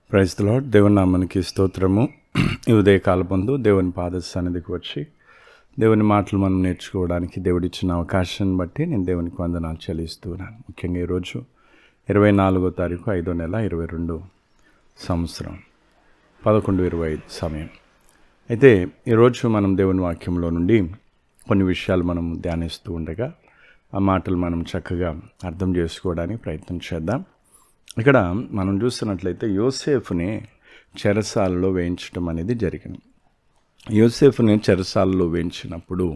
Praise lord దేవుని నామానికి స్తోత్రము ఈ ఉదయకాల పొందు దేవుని పాద సన్నిధికి వచ్చి దేవుని మాటలు మనం నేర్చుకోవడానికి దేవుడిచ్చిన అవకాశాన్ని బట్టి నేను దేవునికి వందనాలు చెల్లిస్తున్నాను ముఖ్యంగా ఈరోజు ఇరవై నాలుగో తారీఖు ఐదో నెల ఇరవై రెండు సంవత్సరం పదకొండు ఇరవై ఐదు సమయం అయితే ఈరోజు మనం దేవుని వాక్యంలో నుండి కొన్ని విషయాలు మనం ధ్యానిస్తూ ఉండగా ఆ మాటలు మనం చక్కగా అర్థం చేసుకోవడానికి ప్రయత్నం చేద్దాం ఇక్కడ మనం చూస్తున్నట్లయితే యోసేఫ్ని చెరసాలలో వేయించడం అనేది జరిగింది యోసేఫ్ని చెరసాలలో వేయించినప్పుడు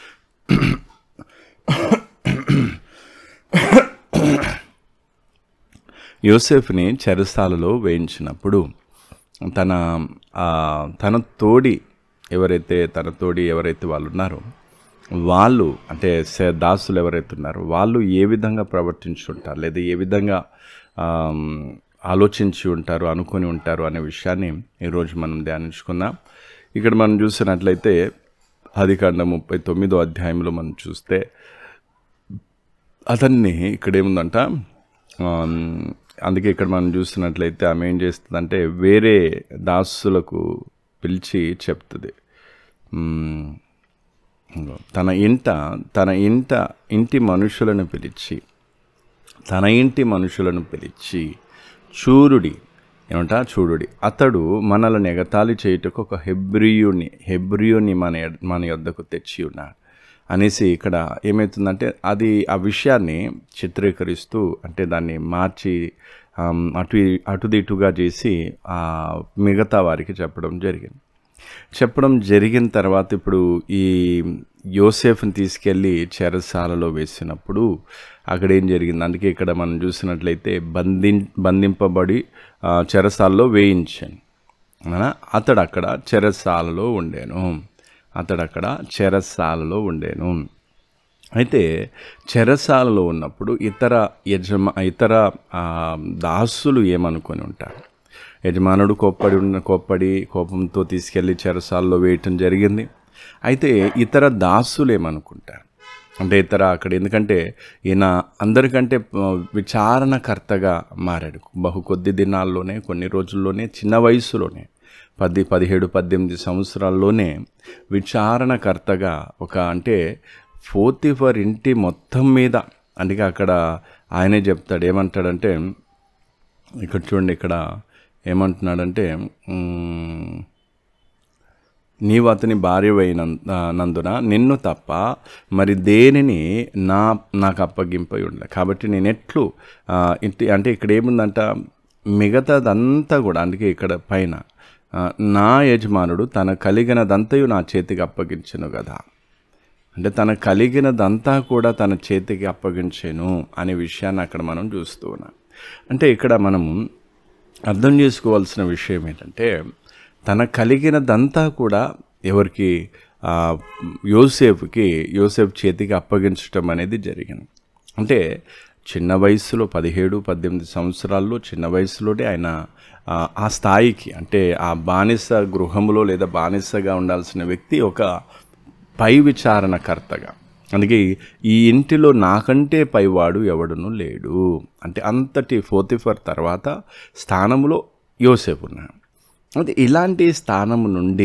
యోసేఫ్ని చెరసాలలో వేయించినప్పుడు తన ఆ, తన తోడి ఎవరైతే తన తోడి ఎవరైతే వాళ్ళు ఉన్నారో వాళ్ళు అంటే సే- దాసులు ఎవరైతే ఉన్నారో వాళ్ళు ఏ విధంగా ప్రవర్తించుంటారు లేదా ఏ విధంగా ఆమ్, ఆలోచించి ఉంటారు అనుకొని ఉంటారు అనే విషయాన్ని ఈరోజు మనం ధ్యానించుకుందాం ఇక్కడ మనం చూసినట్లయితే ఆది కాండ ముప్పై తొమ్మిదో అధ్యాయంలో మనం చూస్తే అతన్ని ఇక్కడ ఏముందంట ఆమ్, అందుకే ఇక్కడ మనం చూస్తున్నట్లయితే ఆమె ఏం చేస్తుందంటే వేరే దాసులకు పిలిచి చెప్తుంది మ్మ్, ఇంగో, తన ఇంట తన ఇంట ఇంటి మనుషులను పిలిచి తన ఇంటి మనుషులను పిలిచి చూరుడి ఏమంట చూడుడి అతడు మనలను ఎగతాళి చేయుటకు ఒక హెబ్రియుని హెబ్రియుని మన ఎడ్- మన యొద్దకు తెచ్చి ఉన్నాడు అనేసి ఇక్కడ ఏమవుతుందంటే అది ఆ విషయాన్ని చిత్రీకరిస్తూ అంటే దాన్ని మార్చి ఆమ్, అటు అటుది ఇటుగా చేసి ఆ మిగతా వారికి చెప్పడం జరిగింది చెప్పడం జరిగిన తర్వాత ఇప్పుడు ఈ యోసేఫ్ని తీసుకెళ్ళి చెరసాలలో వేసినప్పుడు అక్కడ ఏం జరిగింది అందుకే ఇక్కడ మనం చూసినట్లయితే బంధి బంధింపబడి ఆ, చెరసాలలో వేయించాను అవునా? అతడు అక్కడ చెరసాలలో ఉండేను అతడు అక్కడ చెరసాలలో ఉండేను అయితే చెరసాలలో ఉన్నప్పుడు ఇతర యజమా ఇతర ఆ, దాసులు ఏమనుకొని ఉంటారు యజమానుడు కోప్పడి ఉన్న కోప్పడి కోపంతో తీసుకెళ్ళి చెరసాల్లో వేయటం జరిగింది అయితే ఇతర దాసులు ఏమనుకుంటారు అంటే ఇతర అక్కడ ఎందుకంటే ఈయన అందరికంటే ఆ, విచారణకర్తగా మారాడు బహు కొద్ది దినాల్లోనే కొన్ని రోజుల్లోనే చిన్న వయసులోనే పది పదిహేడు పద్దెనిమిది సంవత్సరాల్లోనే విచారణకర్తగా ఒక అంటే ఫోర్తిఫర్ ఇంటి మొత్తం మీద అందుకే అక్కడ ఆయనే చెప్తాడు ఏమంటాడంటే ఇక్కడ చూడండి ఇక్కడ ఏమంటున్నాడంటే మ్, నీవు అతని భార్య నందున నిన్ను తప్ప మరి దేనిని నా నాకు అప్పగింపై ఉండ కాబట్టి నేను ఎట్లు ఆ, ఇంటి అంటే ఇక్కడ ఏముందంట మిగతాదంతా కూడా అందుకే ఇక్కడ పైన ఆ, నా యజమానుడు తన కలిగినదంతయు నా చేతికి అప్పగించను కదా అంటే తన కలిగినదంతా కూడా తన చేతికి అప్పగించాను అనే విషయాన్ని అక్కడ మనం చూస్తూ ఉన్నాం అంటే ఇక్కడ మనం అర్థం చేసుకోవాల్సిన విషయం ఏంటంటే తన కలిగినదంతా కూడా ఎవరికి ఆ, యోసేఫ్కి యోసేఫ్ చేతికి అప్పగించటం అనేది జరిగింది అంటే చిన్న వయసులో పదిహేడు పద్దెనిమిది సంవత్సరాల్లో చిన్న వయసులోనే ఆయన ఆ, ఆ స్థాయికి అంటే ఆ బానిస గృహంలో లేదా బానిసగా ఉండాల్సిన వ్యక్తి ఒక పై విచారణకర్తగా అందుకే ఈ ఇంటిలో నాకంటే పైవాడు ఎవడును లేడు అంటే అంతటి ఫోర్తిఫర్ తర్వాత స్థానంలో యోసేపు ఉన్నాడు అంటే ఇలాంటి స్థానం నుండి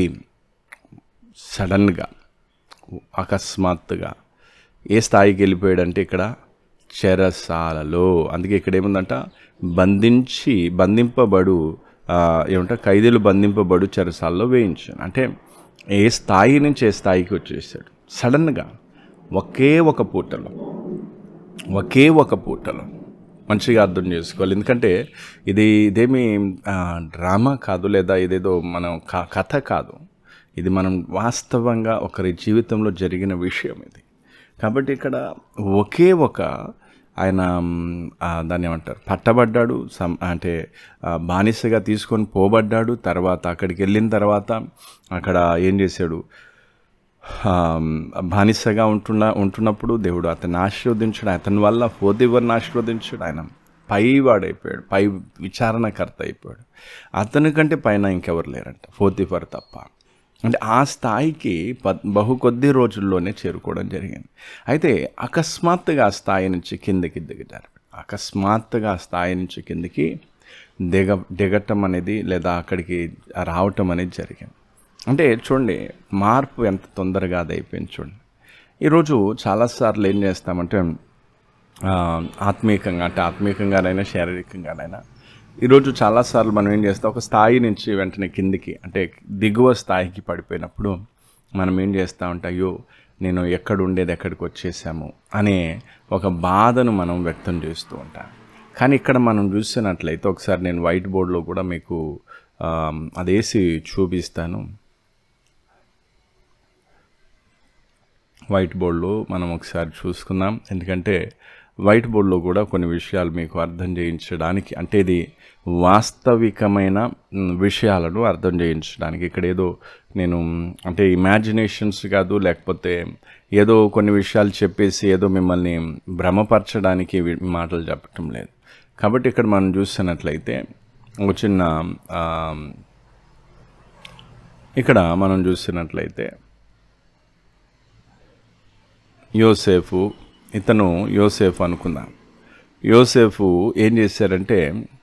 సడన్గా అకస్మాత్తుగా ఏ స్థాయికి వెళ్ళిపోయాడంటే ఇక్కడ చెరసాలలో అందుకే ఇక్కడ ఏముందంట బంధించి బంధింపబడు ఆ, ఏమంట ఖైదీలు బంధింపబడు చెరసాలలో వేయించాను అంటే ఏ స్థాయి నుంచి ఏ స్థాయికి వచ్చేసాడు సడన్గా ఒకే ఒక పూటలో ఒకే ఒక పూటలో మంచిగా అర్థం చేసుకోవాలి ఎందుకంటే ఇది ఇదేమి ఆ, డ్రామా కాదు లేదా ఇదేదో మనం క- కథ కాదు ఇది మనం వాస్తవంగా ఒకరి జీవితంలో జరిగిన విషయం ఇది కాబట్టి ఇక్కడ ఒకే ఒక ఆయన మ్, ఆ, దాన్ని ఏమంటారు పట్టబడ్డాడు సం అంటే ఆ, బానిసగా తీసుకొని పోబడ్డాడు తర్వాత అక్కడికి వెళ్ళిన తర్వాత అక్కడ ఏం చేశాడు ఆ, బానిసగా ఉంటున్న ఉంటున్నప్పుడు దేవుడు అతన్ని ఆశీర్వదించాడు అతని వల్ల ఫోదివర్ని ఆశీర్వదించాడు ఆయన పైవాడైపోయాడు పై విచారణకర్త అయిపోయాడు అతని కంటే పైన ఇంకెవరు లేరంట ఫోతిఫర్ తప్ప అంటే ఆ స్థాయికి ప- బహు కొద్ది రోజుల్లోనే చేరుకోవడం జరిగింది అయితే అకస్మాత్తుగా ఆ స్థాయి నుంచి కిందకి దిగజారు అకస్మాత్తుగా ఆ స్థాయి నుంచి కిందకి దిగ దిగటం అనేది లేదా అక్కడికి రావటం అనేది జరిగింది అంటే చూడండి మార్పు ఎంత తొందరగా అది అయిపోయింది చూడండి ఈరోజు చాలాసార్లు ఏం చేస్తామంటే ఆ, ఆత్మీయంగా అంటే ఆత్మీయంగానైనా శారీరకంగానైనా ఈరోజు చాలాసార్లు మనం ఏం చేస్తాం ఒక స్థాయి నుంచి వెంటనే కిందికి అంటే దిగువ స్థాయికి పడిపోయినప్పుడు మనం ఏం చేస్తామంటే అయ్యో నేను ఎక్కడ ఉండేది ఎక్కడికి వచ్చేసాము అనే ఒక బాధను మనం వ్యక్తం చేస్తూ ఉంటాం కానీ ఇక్కడ మనం చూసినట్లయితే ఒకసారి నేను వైట్ బోర్డ్లో కూడా మీకు ఆ, అదేసి చూపిస్తాను వైట్ బోర్డులో మనం ఒకసారి చూసుకుందాం ఎందుకంటే వైట్ బోర్డులో కూడా కొన్ని విషయాలు మీకు అర్థం చేయించడానికి అంటే ఇది వాస్తవికమైన మ్, విషయాలను అర్థం చేయించడానికి ఇక్కడ ఏదో నేను మ్, అంటే ఇమాజినేషన్స్ కాదు లేకపోతే ఏదో కొన్ని విషయాలు చెప్పేసి ఏదో మిమ్మల్ని భ్రమపరచడానికి వి- మాటలు చెప్పటం లేదు కాబట్టి ఇక్కడ మనం చూసినట్లయితే ఒక చిన్న ఆ, ఇక్కడ మనం చూసినట్లయితే యోసేఫు ఇతను యోసేఫ్ అనుకుందాం యోసేఫు ఏం చేశారంటే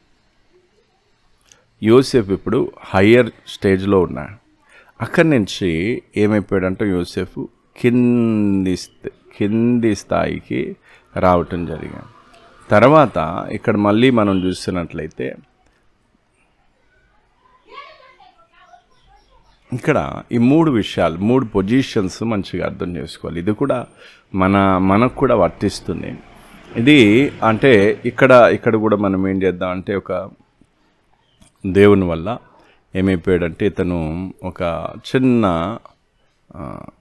యోసేఫ్ ఇప్పుడు హయ్యర్ స్టేజ్లో ఉన్నాడు అక్కడి నుంచి ఏమైపోయాడంటే యోసేఫ్ కింది స్థ- కింది స్థాయికి రావటం జరిగింది తర్వాత ఇక్కడ మళ్ళీ మనం చూసినట్లయితే ఇక్కడ ఈ మూడు విషయాలు మూడు పొజిషన్స్ మంచిగా అర్థం చేసుకోవాలి ఇది కూడా మన మనకు కూడా వర్తిస్తుంది ఇది అంటే ఇక్కడ ఇక్కడ కూడా మనం ఏం చేద్దాం అంటే ఒక దేవుని వల్ల ఏమైపోయాడంటే ఇతను ఒక చిన్న ఆ,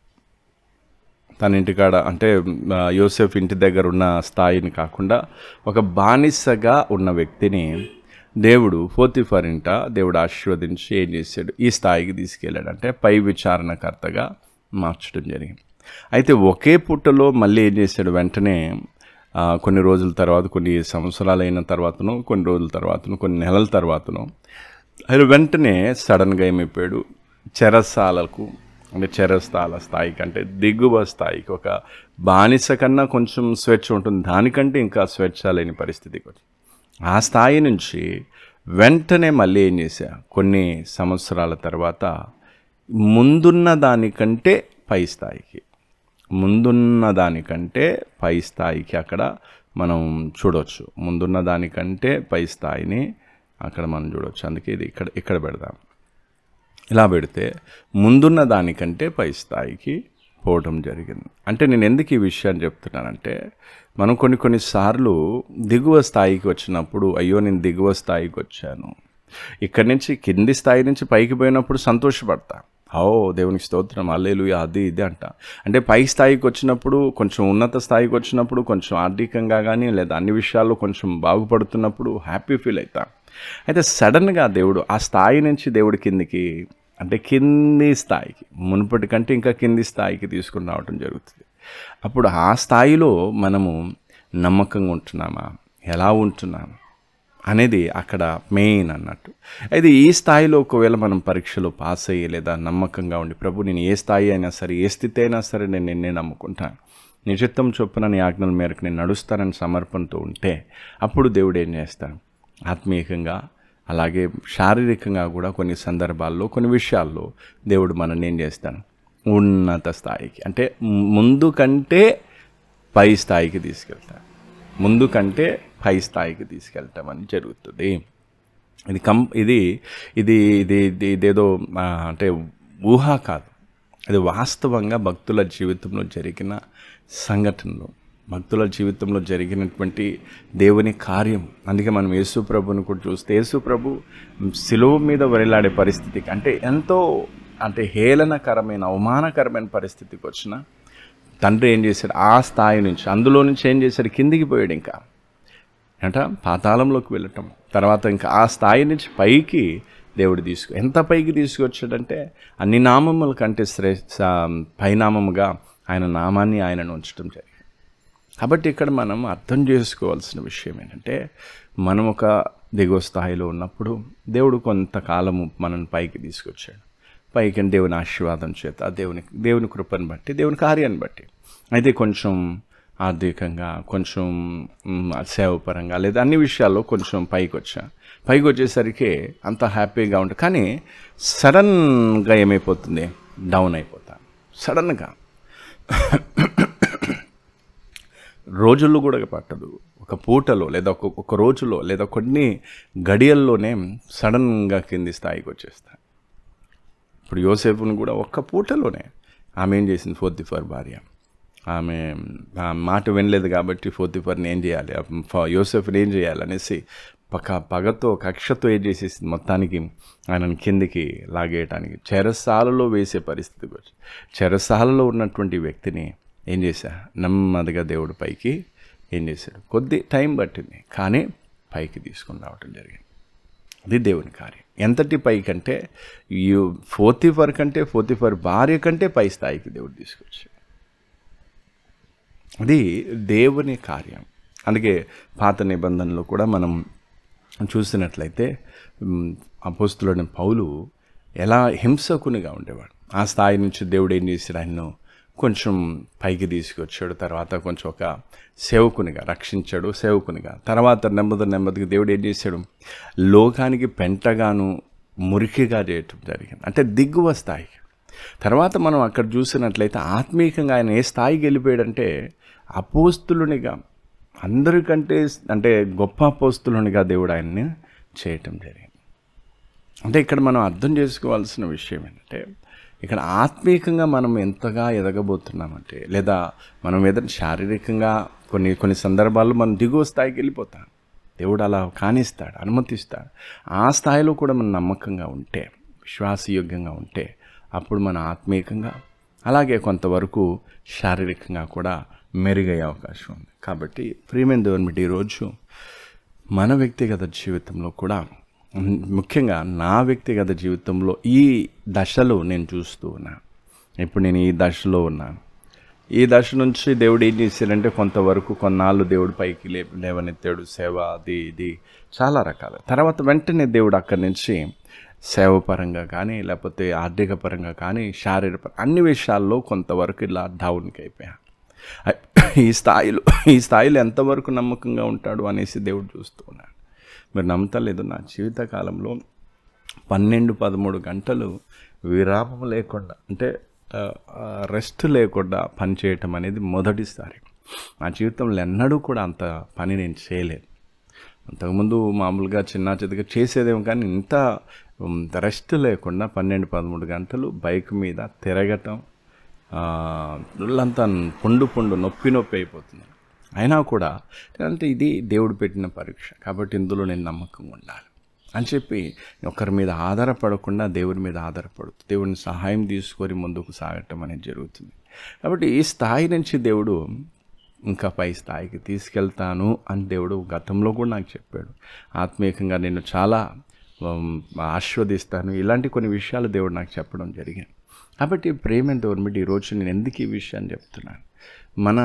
తన ఇంటికాడ అంటే ఆ, యోసెఫ్ ఇంటి దగ్గర ఉన్న స్థాయిని కాకుండా ఒక బానిసగా ఉన్న వ్యక్తిని దేవుడు ఫోర్తిఫర్ ఇంట దేవుడు ఆశీర్వదించి ఏం చేశాడు ఈ స్థాయికి తీసుకెళ్ళాడు అంటే పై విచారణకర్తగా మార్చడం జరిగింది అయితే ఒకే పుట్టలో మళ్ళీ ఏం చేశాడు వెంటనే ఆ, కొన్ని రోజుల తర్వాత కొన్ని సంవత్సరాలు అయిన తర్వాతను కొన్ని రోజుల తర్వాతను కొన్ని నెలల తర్వాతను ఆయన వెంటనే సడన్గా ఏమైపోయాడు చెరసాలకు అంటే చెరస్థాల స్థాయికి అంటే దిగువ స్థాయికి ఒక బానిస కన్నా కొంచెం స్వేచ్ఛ ఉంటుంది దానికంటే ఇంకా స్వేచ్ఛ లేని పరిస్థితికి వచ్చింది ఆ స్థాయి నుంచి వెంటనే మళ్ళీ ఏం చేశా కొన్ని సంవత్సరాల తర్వాత ముందున్న దానికంటే పై స్థాయికి ముందున్న దానికంటే పై స్థాయికి అక్కడ మనం చూడవచ్చు ముందున్న దానికంటే పై స్థాయిని అక్కడ మనం చూడవచ్చు అందుకే ఇది ఇక్కడ ఇక్కడ పెడదాం ఇలా పెడితే ముందున్న దానికంటే పై స్థాయికి పోవడం జరిగింది అంటే నేను ఎందుకు ఈ విషయాన్ని చెప్తున్నానంటే మనం కొన్ని కొన్నిసార్లు దిగువ స్థాయికి వచ్చినప్పుడు అయ్యో నేను దిగువ స్థాయికి వచ్చాను ఇక్కడి నుంచి కింది స్థాయి నుంచి పైకి పోయినప్పుడు సంతోషపడతా ఓ దేవునికి స్తోత్రం అల్లేలు అది ఇది అంట అంటే పై స్థాయికి వచ్చినప్పుడు కొంచెం ఉన్నత స్థాయికి వచ్చినప్పుడు కొంచెం ఆర్థికంగా కానీ లేదా అన్ని విషయాల్లో కొంచెం బాగుపడుతున్నప్పుడు హ్యాపీ ఫీల్ అవుతా అయితే సడన్గా దేవుడు ఆ స్థాయి నుంచి దేవుడి కిందికి అంటే కింది స్థాయికి మునుపటి కంటే ఇంకా కింది స్థాయికి తీసుకుని రావటం జరుగుతుంది అప్పుడు ఆ స్థాయిలో మనము నమ్మకంగా ఉంటున్నామా ఎలా ఉంటున్నాము అనేది అక్కడ మెయిన్ అన్నట్టు అయితే ఈ స్థాయిలో ఒకవేళ మనం పరీక్షలో పాస్ అయ్యి లేదా నమ్మకంగా ఉండి ప్రభు నేను ఏ స్థాయి అయినా సరే ఏ స్థితి అయినా సరే నేను నిన్నే నమ్ముకుంటాను నీ చిత్తం చొప్పున నీ ఆజ్ఞల మేరకు నేను నడుస్తానని సమర్పణతో ఉంటే అప్పుడు దేవుడు ఏం చేస్తాడు ఆత్మీయంగా అలాగే శారీరకంగా కూడా కొన్ని సందర్భాల్లో కొన్ని విషయాల్లో దేవుడు మనల్ని ఏం చేస్తాడు ఉన్నత స్థాయికి అంటే ముందు కంటే పై స్థాయికి తీసుకెళ్తాడు ముందు కంటే పై స్థాయికి తీసుకెళ్ళటం అని జరుగుతుంది ఇది కం ఇది ఇది ఇది ఇది ఇదేదో ఆ, అంటే ఊహ కాదు అది వాస్తవంగా భక్తుల జీవితంలో జరిగిన సంఘటనలు భక్తుల జీవితంలో జరిగినటువంటి దేవుని కార్యం అందుకే మనం యేసు ప్రభుని కూడా చూస్తే యేసు ప్రభు సిలువ మీద వరిలాడే పరిస్థితికి అంటే ఎంతో అంటే హేళనకరమైన అవమానకరమైన పరిస్థితికి వచ్చిన తండ్రి ఏం చేశాడు ఆ స్థాయి నుంచి అందులో నుంచి ఏం చేశాడు కిందికి పోయాడు ఇంకా అంట పాతాళంలోకి వెళ్ళటం తర్వాత ఇంకా ఆ స్థాయి నుంచి పైకి దేవుడు తీసుకు ఎంత పైకి తీసుకొచ్చాడంటే అన్ని నామముల కంటే శ్రేష్ఠ పైనామముగా ఆయన నామాన్ని ఆయనను ఉంచడం జరిగింది కాబట్టి ఇక్కడ మనం అర్థం చేసుకోవాల్సిన విషయం ఏంటంటే మనం ఒక దిగువ స్థాయిలో ఉన్నప్పుడు దేవుడు కొంతకాలము మనల్ని పైకి తీసుకొచ్చాడు పైకి అంటే దేవుని ఆశీర్వాదం చేత దేవుని దేవుని కృపను బట్టి దేవుని కార్యాన్ని బట్టి అయితే కొంచెం ఆర్థికంగా కొంచెం మ్, సేవపరంగా లేదా అన్ని విషయాల్లో కొంచెం పైకి వచ్చా పైకి వచ్చేసరికి అంత హ్యాపీగా ఉంటుంది కానీ సడన్గా ఏమైపోతుంది డౌన్ అయిపోతాను సడన్గా రోజుల్లో కూడా పట్టదు ఒక పూటలో లేదా ఒక ఒక రోజులో లేదా కొన్ని గడియల్లోనే సడన్గా కింది స్థాయికి వచ్చేస్తాను ఇప్పుడు యోసేపుని కూడా ఒక్క పూటలోనే ఆమె ఏం చేసింది ఫోర్తిఫర్ భార్య ఆమె ఆ మాట వినలేదు కాబట్టి ఫోర్తిఫర్ని ఏం చేయాలి ఆ ఫ- యోసేపుని ఏం చేయాలి అనేసి పక్క పగతో కక్షతో ఏం చేసేసింది మొత్తానికి ఆయనను కిందికి లాగేయటానికి చెరసాలలో వేసే పరిస్థితికి వచ్చి చెరసాలలో ఉన్నటువంటి వ్యక్తిని ఏం చేశా నెమ్మదిగా దేవుడు పైకి ఏం చేశాడు కొద్ది టైం పట్టింది కానీ పైకి తీసుకుని రావటం జరిగింది అది దేవుని కార్యం ఎంతటి పై కంటే ఈ ఫోర్తిఫర్ కంటే ఫోర్తిఫర్ భార్య కంటే పై స్థాయికి దేవుడు తీసుకొచ్చాడు అది దేవుని కార్యం అందుకే పాత నిబంధనలో కూడా మనం చూసినట్లయితే మ్, అపోస్తులుడైన పౌలు ఎలా హింసకునిగా ఉండేవాడు ఆ స్థాయి నుంచి దేవుడు ఏం చేశాడు ఆయన్ను కొంచెం పైకి తీసుకొచ్చాడు తర్వాత కొంచెం ఒక సేవకునిగా రక్షించాడు సేవకునిగా తర్వాత నెమ్మది నెమ్మదిగా దేవుడు ఏం చేశాడు లోకానికి పెంటగాను మురికిగా చేయటం జరిగింది అంటే దిగువ స్థాయికి తర్వాత మనం అక్కడ చూసినట్లయితే ఆత్మీయంగా ఆయన ఏ స్థాయికి వెళ్ళిపోయాడంటే అపోస్తులునిగా అందరికంటే అంటే గొప్ప అపోస్తులునిగా దేవుడు ఆయన్ని చేయటం జరిగింది అంటే ఇక్కడ మనం అర్థం చేసుకోవాల్సిన విషయం ఏంటంటే ఇక్కడ ఆత్మీయంగా మనం ఎంతగా ఎదగబోతున్నామంటే లేదా మనం ఏదైనా శారీరకంగా కొన్ని కొన్ని సందర్భాల్లో మనం దిగువ స్థాయికి వెళ్ళిపోతాం దేవుడు అలా కానిస్తాడు అనుమతిస్తాడు ఆ స్థాయిలో కూడా మనం నమ్మకంగా ఉంటే విశ్వాసయోగ్యంగా ఉంటే అప్పుడు మన ఆత్మీయంగా అలాగే కొంతవరకు శారీరకంగా కూడా మెరుగయ్యే అవకాశం ఉంది కాబట్టి ప్రియమైన దేవుని బిడ్డ ఈరోజు మన వ్యక్తిగత జీవితంలో కూడా మ్, ముఖ్యంగా నా వ్యక్తిగత జీవితంలో ఈ దశలో నేను చూస్తూ ఉన్నాను ఇప్పుడు నేను ఈ దశలో ఉన్నాను ఈ దశ నుంచి దేవుడు ఏం చేశాడంటే కొంతవరకు కొన్నాళ్ళు దేవుడు పైకి లే లేవనెత్తాడు సేవ అది ఇది చాలా రకాలు తర్వాత వెంటనే దేవుడు అక్కడి నుంచి సేవ పరంగా కానీ లేకపోతే ఆర్థిక పరంగా కానీ శారీరక అన్ని విషయాల్లో కొంతవరకు ఇలా డౌన్కి అయిపోయా ఈ స్థాయిలో ఈ స్థాయిలో ఎంతవరకు నమ్మకంగా ఉంటాడు అనేసి దేవుడు చూస్తూ ఉన్నాడు మీరు నమ్మతలేదు నా జీవితకాలంలో పన్నెండు పదమూడు గంటలు విరామం లేకుండా అంటే రెస్ట్ లేకుండా పని చేయటం అనేది మొదటిసారి నా జీవితంలో ఎన్నడూ కూడా అంత పని నేను చేయలేదు అంతకుముందు మామూలుగా చిన్న చితగా చేసేదేమో కానీ ఇంత రెస్ట్ లేకుండా పన్నెండు పదమూడు గంటలు బైక్ మీద తిరగటం ఆ, ఒళ్ళంతా పుండు పుండు నొప్పి నొప్పి అయిపోతుంది అయినా కూడా అంటే ఇది దేవుడు పెట్టిన పరీక్ష కాబట్టి ఇందులో నేను నమ్మకంగా ఉండాలి అని చెప్పి ఒకరి మీద ఆధారపడకుండా దేవుడి మీద ఆధారపడుతూ దేవుడిని సహాయం తీసుకొని ముందుకు సాగటం అనేది జరుగుతుంది కాబట్టి ఈ స్థాయి నుంచి దేవుడు ఇంకా పై స్థాయికి తీసుకెళ్తాను అని దేవుడు గతంలో కూడా నాకు చెప్పాడు ఆత్మీయంగా నేను చాలా ఉమ్, ఆస్వాదిస్తాను ఇలాంటి కొన్ని విషయాలు దేవుడు నాకు చెప్పడం జరిగింది కాబట్టి ప్రేమ గవర్నమెంట్ ఈరోజు నేను ఎందుకు ఈ విషయాన్ని చెప్తున్నాను మన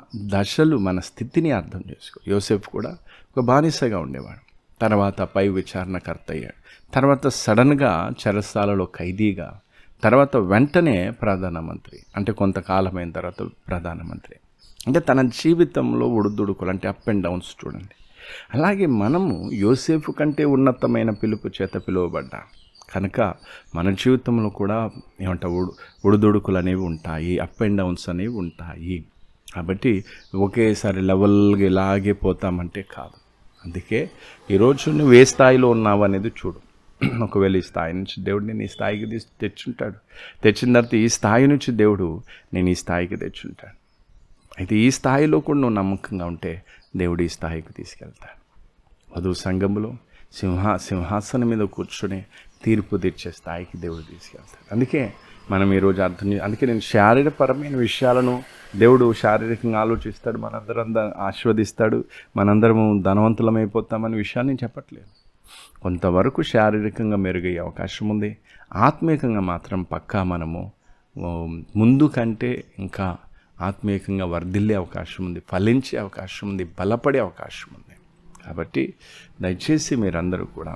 దశలు మన స్థితిని అర్థం చేసుకో యోసేఫ్ కూడా ఒక బానిసగా ఉండేవాడు తర్వాత పై విచారణకర్త అయ్యాడు తర్వాత సడన్గా చెరసాలలో ఖైదీగా తర్వాత వెంటనే ప్రధానమంత్రి అంటే కొంతకాలమైన తర్వాత ప్రధానమంత్రి అంటే తన జీవితంలో ఒడిదుడుకులు అంటే అప్ అండ్ డౌన్స్ చూడండి అలాగే మనము యోసేఫ్ కంటే ఉన్నతమైన పిలుపు చేత పిలువబడ్డాం కనుక మన జీవితంలో కూడా ఏమంటావు ఒడు ఒడిదుడుకులు అనేవి ఉంటాయి అప్ అండ్ డౌన్స్ అనేవి ఉంటాయి కాబట్టి ఒకేసారి లెవెల్గా ఇలాగే పోతామంటే కాదు అందుకే ఈరోజు నువ్వు ఏ స్థాయిలో ఉన్నావు అనేది చూడు ఒకవేళ ఈ స్థాయి నుంచి దేవుడు నేను ఈ స్థాయికి తీసి తెచ్చుంటాడు తెచ్చిన తర్వాత ఈ స్థాయి నుంచి దేవుడు నేను ఈ స్థాయికి తెచ్చుంటాడు అయితే ఈ స్థాయిలో కూడా నువ్వు నమ్మకంగా ఉంటే దేవుడు ఈ స్థాయికి తీసుకెళ్తాడు వధువు సంఘములో సింహ సింహాసనం మీద కూర్చొని తీర్పు తీర్చే స్థాయికి దేవుడు తీసుకెళ్తాడు అందుకే మనం ఈరోజు అర్థం చే- అందుకే నేను శారీరపరమైన విషయాలను దేవుడు శారీరకంగా ఆలోచిస్తాడు మనందరం ద- ఆస్వాదిస్తాడు మనందరము ధనవంతులమైపోతామనే విషయాన్ని నేను చెప్పట్లేదు కొంతవరకు శారీరకంగా మెరుగయ్యే అవకాశం ఉంది ఆత్మీయంగా మాత్రం పక్కా మనము ఓ, ముందు కంటే ఇంకా ఆత్మీయంగా వర్ధిల్లే అవకాశం ఉంది ఫలించే అవకాశం ఉంది బలపడే అవకాశం ఉంది కాబట్టి దయచేసి మీరందరూ కూడా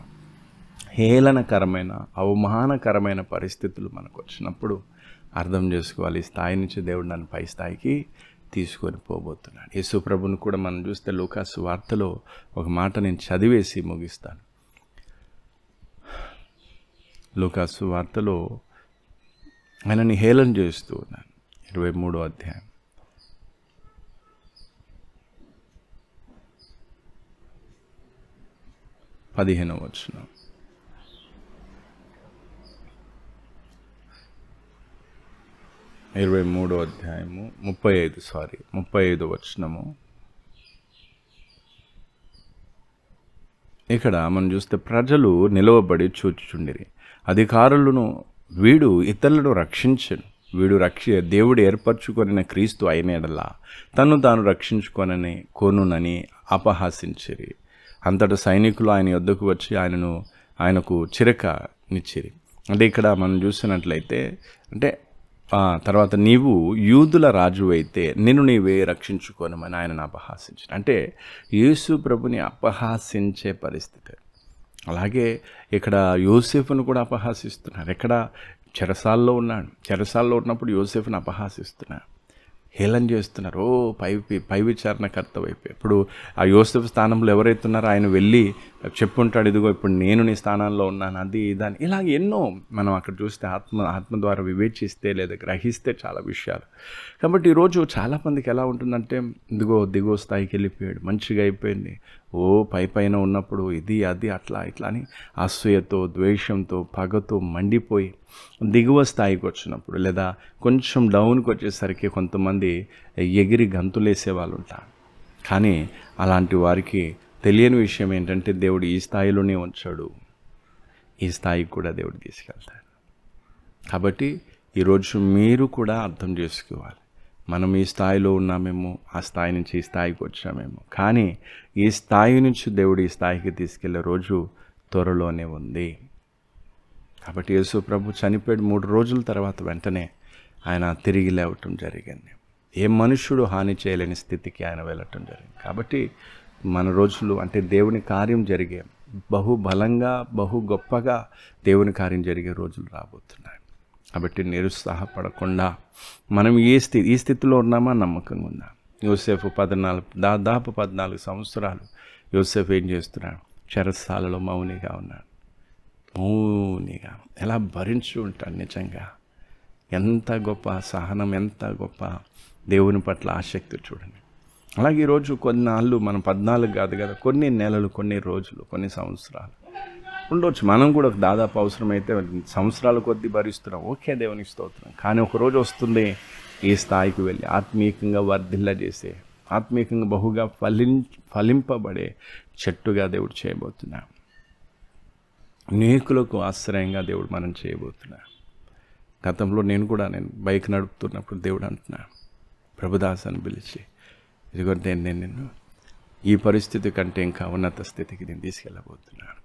హేళనకరమైన అవమానకరమైన పరిస్థితులు మనకు వచ్చినప్పుడు అర్థం చేసుకోవాలి ఈ స్థాయి నుంచి దేవుడు నన్ను పై స్థాయికి తీసుకొని పోబోతున్నాడు యేసు ప్రభుని కూడా మనం చూస్తే లూకాసు వార్తలో ఒక మాట నేను చదివేసి ముగిస్తాను లూకాసు వార్తలో ఆయనని హేళన చేస్తూ ఉన్నాను ఇరవై మూడో అధ్యాయం పదిహేనవ వచ్చిన ఇరవై మూడో అధ్యాయము ముప్పై ఐదు సారీ ముప్పై ఐదు వచ్చినము ఇక్కడ మనం చూస్తే ప్రజలు నిలవబడి చూచుచుండిరి అధికారులను వీడు ఇతరులను రక్షించను వీడు రక్షి దేవుడు ఏర్పరచుకొనిన క్రీస్తు అయినడలా తను తాను రక్షించుకొనని కొనునని అపహాసించిరి అంతటా సైనికులు ఆయన యొద్దకు వచ్చి ఆయనను ఆయనకు చిరక నిచ్చిరి అంటే ఇక్కడ మనం చూసినట్లయితే అంటే ఆ, తర్వాత నీవు యూదుల రాజు అయితే నిన్ను నీవే రక్షించుకోనమని ఆయనను అపహాసించిన అంటే యేసు ప్రభుని అపహాసించే పరిస్థితి అలాగే ఇక్కడ యోసేఫ్ను కూడా అపహాసిస్తున్నారు ఎక్కడ చెరసాల్లో ఉన్నాడు చెరసాల్లో ఉన్నప్పుడు యోసేఫ్ను అపహాసిస్తున్నారు హేళన చేస్తున్నారు ఓ పై పై విచారణకర్త వైపు ఇప్పుడు ఆ యోసేఫ్ స్థానంలో ఎవరైతే ఉన్నారో ఆయన వెళ్ళి చెప్పుంటాడు ఇదిగో ఇప్పుడు నేను నీ స్థానాల్లో ఉన్నాను అది దాని ఇలాగ ఎన్నో మనం అక్కడ చూస్తే ఆత్మ ఆత్మ ద్వారా వివేచిస్తే లేదా గ్రహిస్తే చాలా విషయాలు కాబట్టి ఈరోజు చాలా మందికి ఎలా ఉంటుందంటే ఇదిగో దిగువ స్థాయికి వెళ్ళిపోయాడు మంచిగా అయిపోయింది ఓ పై పైన ఉన్నప్పుడు ఇది అది అట్లా ఇట్లా అని అసూయతో ద్వేషంతో పగతో మండిపోయి దిగువ స్థాయికి వచ్చినప్పుడు లేదా కొంచెం డౌన్కి వచ్చేసరికి కొంతమంది ఎగిరి గంతులేసే వాళ్ళు ఉంటారు కానీ అలాంటి వారికి తెలియని విషయం ఏంటంటే దేవుడు ఈ స్థాయిలోనే ఉంచాడు ఈ స్థాయికి కూడా దేవుడు తీసుకెళ్తాడు కాబట్టి ఈరోజు మీరు కూడా అర్థం చేసుకోవాలి మనం ఈ స్థాయిలో ఉన్నామేమో ఆ స్థాయి నుంచి ఈ స్థాయికి వచ్చామేమో కానీ ఈ స్థాయి నుంచి దేవుడు ఈ స్థాయికి తీసుకెళ్లే రోజు త్వరలోనే ఉంది కాబట్టి యేసు ప్రభు చనిపోయాడు మూడు రోజుల తర్వాత వెంటనే ఆయన తిరిగి లేవటం జరిగింది ఏ మనుష్యుడు హాని చేయలేని స్థితికి ఆయన వెళ్ళటం జరిగింది కాబట్టి మన రోజులు అంటే దేవుని కార్యం జరిగే బహు బలంగా బహు గొప్పగా దేవుని కార్యం జరిగే రోజులు రాబోతున్నాయి కాబట్టి నిరుత్సాహపడకుండా మనం ఏ స్థితి ఈ స్థితిలో ఉన్నామా నమ్మకంగా ఉందా యోసేఫ్ పద్నాలుగు దాదాపు పద్నాలుగు సంవత్సరాలు యోసేఫ్ ఏం చేస్తున్నాడు చెరసాలలో మౌనిగా ఉన్నాడు మౌనిగా ఎలా భరించి ఉంటాడు నిజంగా ఎంత గొప్ప సహనం ఎంత గొప్ప దేవుని పట్ల ఆసక్తి చూడండి అలాగే ఈరోజు కొన్నాళ్ళు మనం పద్నాలుగు కాదు కదా కొన్ని నెలలు కొన్ని రోజులు కొన్ని సంవత్సరాలు ఉండొచ్చు మనం కూడా దాదాపు అవసరమైతే సంవత్సరాల కొద్దీ భరిస్తున్నాం ఓకే దేవునికి స్తోత్రం కానీ ఒక రోజు వస్తుంది ఈ స్థాయికి వెళ్ళి ఆత్మీయంగా వర్ధిల్ల చేసే ఆత్మీయంగా బహుగా ఫలిం ఫలింపబడే చెట్టుగా దేవుడు చేయబోతున్నాడు అనేకులకు ఆశ్రయంగా దేవుడు మనం చేయబోతున్నా గతంలో నేను కూడా నేను బైక్ నడుపుతున్నప్పుడు దేవుడు అంటున్నా ప్రభుదాస్ అని పిలిచి ఇదిగో నేను నేను నిన్ను ఈ పరిస్థితి కంటే ఇంకా ఉన్నత స్థితికి నేను తీసుకెళ్ళబోతున్నాను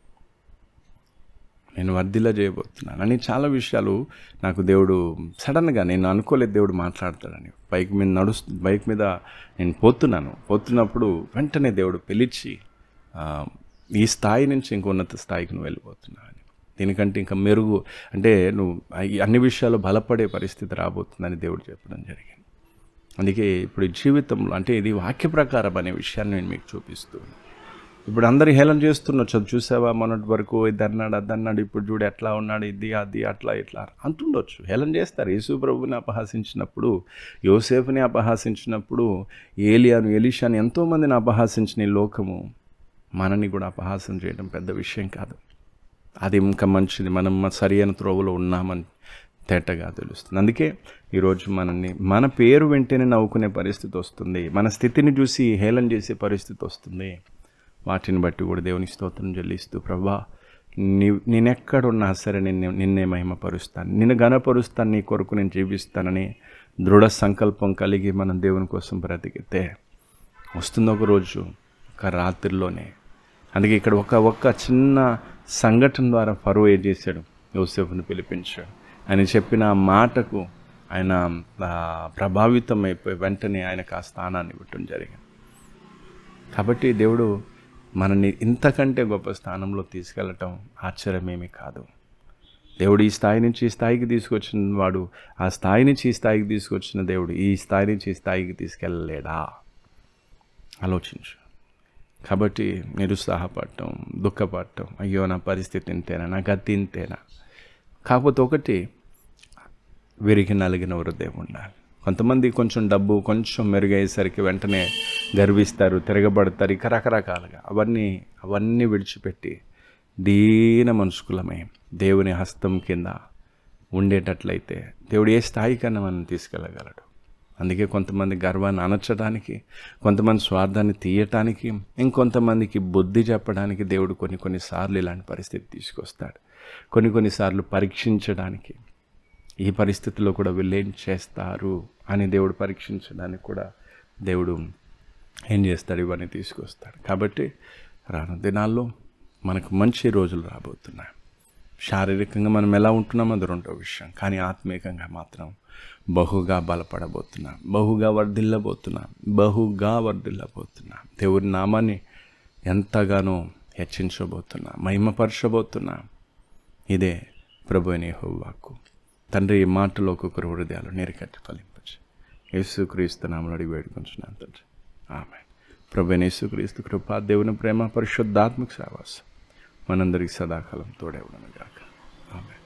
నేను వర్ధిల్ల చేయబోతున్నాను అని చాలా విషయాలు నాకు దేవుడు సడన్గా నేను అనుకోలేదు దేవుడు మాట్లాడతాడని బైక్ మీద నడుస్తు బైక్ మీద నేను పోతున్నాను పోతున్నప్పుడు వెంటనే దేవుడు పిలిచి ఆ, ఈ స్థాయి నుంచి ఇంకో ఉన్నత స్థాయికి నువ్వు వెళ్ళిపోతున్నావు అని దీనికంటే ఇంకా మెరుగు అంటే నువ్వు ఈ అన్ని విషయాలు బలపడే పరిస్థితి రాబోతుందని దేవుడు చెప్పడం జరిగింది అందుకే ఇప్పుడు ఈ జీవితంలో అంటే ఇది వాక్య ప్రకారం అనే విషయాన్ని నేను మీకు చూపిస్తూ ఉన్నాను. ఇప్పుడు అందరు హేళన చేస్తున్నారు చదువు చూసావా మొన్నటి వరకు ఇది అన్నాడు అది అన్నాడు ఇప్పుడు చూడు ఎట్లా ఉన్నాడు ఇది అది అట్లా ఇట్లా అంటుండొచ్చు హేళన చేస్తారు యేసు ప్రభుని అపహాసించినప్పుడు యోసేపుని అపహాసించినప్పుడు ఏలియాను ఎలీషాని ఎంతోమందిని అపహాసించిన ఈ లోకము మనని కూడా అపహాసం చేయడం పెద్ద విషయం కాదు అది ఇంకా మంచిది మనం సరి అయిన త్రోవలో ఉన్నామని తేటగా తెలుస్తుంది అందుకే ఈరోజు మనల్ని మన పేరు వెంటనే నవ్వుకునే పరిస్థితి వస్తుంది మన స్థితిని చూసి హేళన చేసే పరిస్థితి వస్తుంది వాటిని బట్టి కూడా దేవునికి స్తోత్రం చెల్లిస్తూ ప్రభా నీ నేనెక్కడున్నా సరే నిన్నే నిన్నే మహిమపరుస్తాను నిన్ను గనపరుస్తాను నీ కొరకు నేను జీవిస్తానని దృఢ సంకల్పం కలిగి మనం దేవుని కోసం బ్రతికితే వస్తుంది ఒక రోజు ఒక రాత్రిలోనే అందుకే ఇక్కడ ఒక ఒక్క చిన్న సంఘటన ద్వారా ఫరో ఏం చేశాడు యోసేపుని పిలిపించాడు ఆయన చెప్పిన ఆ మాటకు ఆయన ఆ, ప్రభావితం అయిపోయి వెంటనే ఆయనకు ఆ స్థానాన్ని ఇవ్వటం జరిగింది కాబట్టి దేవుడు మనని ఇంతకంటే గొప్ప స్థానంలో తీసుకెళ్ళటం ఆశ్చర్యమేమీ కాదు దేవుడు ఈ స్థాయి నుంచి ఈ స్థాయికి తీసుకొచ్చిన వాడు ఆ స్థాయి నుంచి ఈ స్థాయికి తీసుకొచ్చిన దేవుడు ఈ స్థాయి నుంచి ఈ స్థాయికి తీసుకెళ్ళలేడా ఆలోచించు కాబట్టి నిరుత్సాహపడటం దుఃఖపడటం అయ్యో నా పరిస్థితి ఇంతేనా నా గతి ఇంతేనా కాకపోతే ఒకటి వీరికి నలిగిన హృదయం ఉండాలి కొంతమంది కొంచెం డబ్బు కొంచెం మెరుగయ్యేసరికి వెంటనే గర్విస్తారు తిరగబడతారు ఇక రకరకాలుగా అవన్నీ అవన్నీ విడిచిపెట్టి దీన మనసుకులమై దేవుని హస్తం కింద ఉండేటట్లయితే దేవుడు ఏ స్థాయికన్నా మనం తీసుకెళ్ళగలడు అందుకే కొంతమంది గర్వాన్ని అణచడానికి కొంతమంది స్వార్థాన్ని తీయటానికి ఇంకొంతమందికి బుద్ధి చెప్పడానికి దేవుడు కొన్ని కొన్నిసార్లు ఇలాంటి పరిస్థితి తీసుకొస్తాడు కొన్ని కొన్నిసార్లు పరీక్షించడానికి ఈ పరిస్థితిలో కూడా వీళ్ళు ఏం చేస్తారు అని దేవుడు పరీక్షించడానికి కూడా దేవుడు ఏం చేస్తాడు ఇవన్నీ తీసుకొస్తాడు కాబట్టి రాను దినాల్లో మనకు మంచి రోజులు రాబోతున్నాయి శారీరకంగా మనం ఎలా ఉంటున్నామో అది రెండో విషయం కానీ ఆత్మీయంగా మాత్రం బహుగా బలపడబోతున్నాం బహుగా వర్ధిల్లబోతున్నాం బహుగా వర్ధిల్లబోతున్నాం దేవుడి నామాన్ని ఎంతగానో హెచ్చించబోతున్నా మహిమపరచబోతున్నా ఇదే ప్రభు అనే వాక్కు తండ్రి ఈ మాటలో ఒక్కొక్కరు హృదయాలు నీరుకట్టి ఫలింపచ్చు యేసుక్రీస్తు నామలు అడిగి వేడుకుంటున్నాను తండ్రి ఆమె ప్రభు అయిన యేసుక్రీస్తు కృప దేవుని ప్రేమ పరిశుద్ధాత్మక సావాసం మనందరికి సదాకాలం తోడే ఉండను గాక ఆమె